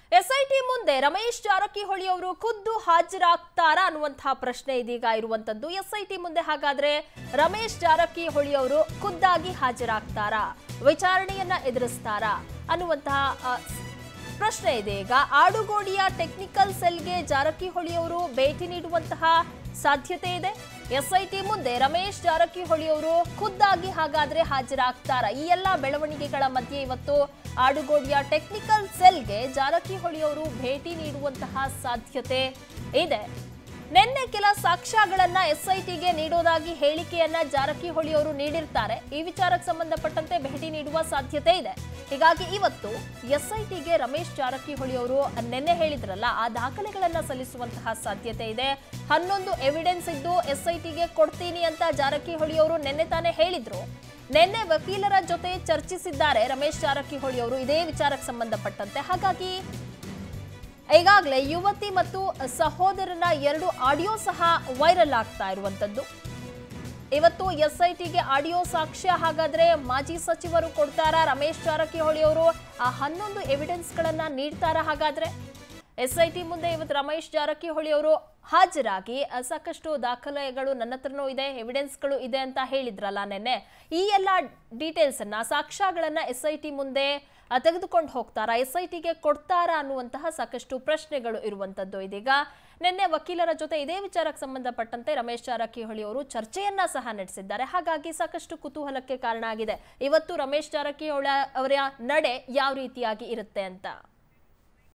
SIT ಮುಂದೆ ರಮೇಶ್ ಜಾರಕಿಹೊಳಿ ಅವರು ಖುದ್ದು ಹಾಜರಾಗ್ತಾರಾ ಅನ್ನುವಂತಹ ಪ್ರಶ್ನೆ ಇದೀಗ ಇರುವಂತದ್ದು ಎಸ್ಐಟಿ ಮುಂದೆ ಹಾಗಾದ್ರೆ ರಮೇಶ್ ಜಾರಕಿಹೊಳಿ ಅವರು ಖುದ್ದಾಗಿ ಹಾಜರಾಗ್ತಾರಾ ವಿಚಾರಣೆಯನ್ನ ಎದುರಿಸ್ತಾರಾ ಅನ್ನುವಂತಹ ಆ, ಪ್ರಶ್ನೆ ಇದೆ ಈಗ ಆಡುಗೋಡಿಯ ಟೆಕ್ನಿಕಲ್ ಸೆಲ್ಗೆ ಜಾರಕಿಹೊಳಿ ಅವರು ಭೇಟಿ ನೀಡುವಂತಹ ಸಾಧ್ಯತೆ ಇದೆ ಎಸ್ಐಟಿ ಮುಂದೆ ರಮೇಶ್ ಜಾರಕಿಹೊಳಿ ಅವರು ಖುದ್ದಾಗಿ ಹಾಗಾದ್ರೆ ಹಾಜರಾಗ್ತಾರ ಈ ಎಲ್ಲ ಬೆಳವಣಿಗೆಗಳ ಮಧ್ಯೆ ಇವತ್ತು ಆಡುಗೋಡಿಯ ಟೆಕ್ನಿಕಲ್ ಸೆಲ್ಗೆ ಜಾರಕಿಹೊಳಿ ಅವರು ಭೇಟಿ ನೀಡುವಂತಹ ಸಾಧ್ಯತೆ ಇದೆ ನಿನ್ನೆ ಕೆಲ ಸಾಕ್ಷ್ಯಗಳನ್ನ ಎಸ್ಐಟಿಗೆ ನೀಡೋದಾಗಿ ಹೇಳಿಕೆಯನ್ನ ಜಾರಕಿಹೊಳಿ ಅವರು ನೀಡಿರ್ತಾರೆ ಈ ವಿಚಾರಕ್ಕೆ ಸಂಬಂಧಪಟ್ಟಂತೆ ಭೇಟಿ ನೀಡುವ ಸಾಧ್ಯತೆ ಇದೆ ಹೀಗಾಗಿ ಇವತ್ತು ಎಸ್ಐಟಿಗೆ ರಮೇಶ್ ಜಾರಕಿಹೊಳಿ ಅವರು ನಿನ್ನೆ ಹೇಳಿದ್ರಲ್ಲ ಆ ದಾಖಲೆಗಳನ್ನ ಸಲ್ಲಿಸುವಂತಹ ಸಾಧ್ಯತೆ ಇದೆ ಹನ್ನೊಂದು ಎವಿಡೆನ್ಸ್ ಇದ್ದು ಎಸ್ಐಟಿಗೆ ಕೊಡ್ತೀನಿ ಅಂತ ಜಾರಕಿಹೊಳಿ ಅವರು ನಿನ್ನೆ ತಾನೇ ಹೇಳಿದ್ರು ನಿನ್ನೆ ವಕೀಲರ ಜೊತೆ ಚರ್ಚಿಸಿದ್ದಾರೆ ರಮೇಶ್ ಜಾರಕಿಹೊಳಿ ಅವರು ಇದೇ ವಿಚಾರಕ್ಕೆ ಸಂಬಂಧಪಟ್ಟಂತೆ ಹಾಗಾಗಿ ಈಗಾಗಲೇ ಯುವತಿ ಮತ್ತು ಸಹೋದರನ ಎರಡು ಆಡಿಯೋ ಸಹ ವೈರಲ್ ಆಗ್ತಾ ಇರುವಂತದ್ದು ಇವತ್ತು ಎಸ್ಐಟಿಗೆ ಆಡಿಯೋ ಸಾಕ್ಷ್ಯ ಹಾಗಾದ್ರೆ ಮಾಜಿ ಸಚಿವರು ಕೊಡ್ತಾರಾ ರಮೇಶ್ ಜಾರಕಿಹೊಳಿ ಅವರು ಆ ಹನ್ನೊಂದು ಎವಿಡೆನ್ಸ್ಗಳನ್ನ ನೀಡ್ತಾರಾ ಹಾಗಾದ್ರೆ ಎಸ್ಐಟಿ ಮುಂದೆ ಇವತ್ತು ರಮೇಶ್ ಜಾರಕಿಹೊಳಿ ಅವರು ಹಾಜರಾಗಿ ಅ, ಸಾಕಷ್ಟು ದಾಖಲೆಗಳು ನನ್ನ ಹತ್ರನೂ ಇದೆ ಎವಿಡೆನ್ಸ್ಗಳು ಇದೆ ಅಂತ ಹೇಳಿದ್ರಲ್ಲ ನೆನ್ನೆ ಈ ಎಲ್ಲ ಡೀಟೇಲ್ಸ್ ಅನ್ನ ಸಾಕ್ಷ್ಯಗಳನ್ನ ಎಸ್ಐಟಿ ಮುಂದೆ ಆ, ತೆಗೆದುಕೊಂಡು ಹೋಗ್ತಾರಾ ಎಸ್ಐಟಿಗೆ ಕೊಡ್ತಾರಾ ಅನ್ನುವಂತಹ ಸಾಕಷ್ಟು ಪ್ರಶ್ನೆಗಳು ಇರುವಂತದ್ದು ಇದೀಗ ನಿನ್ನೆ ವಕೀಲರ ಜೊತೆ ಇದೇ ವಿಚಾರಕ್ಕೆ ಸಂಬಂಧಪಟ್ಟಂತೆ ರಮೇಶ್ ಜಾರಕಿಹೊಳಿ ಅವರು ಚರ್ಚೆಯನ್ನ ಸಹ ನಡೆಸಿದ್ದಾರೆ ಹಾಗಾಗಿ ಸಾಕಷ್ಟು ಕುತೂಹಲಕ್ಕೆ ಕಾರಣ ಆಗಿದೆ ಇವತ್ತು ರಮೇಶ್ ಜಾರಕಿಹೊಳಿ ಅವರ ನಡೆ ಯಾವ ರೀತಿಯಾಗಿ ಇರುತ್ತೆ ಅಂತ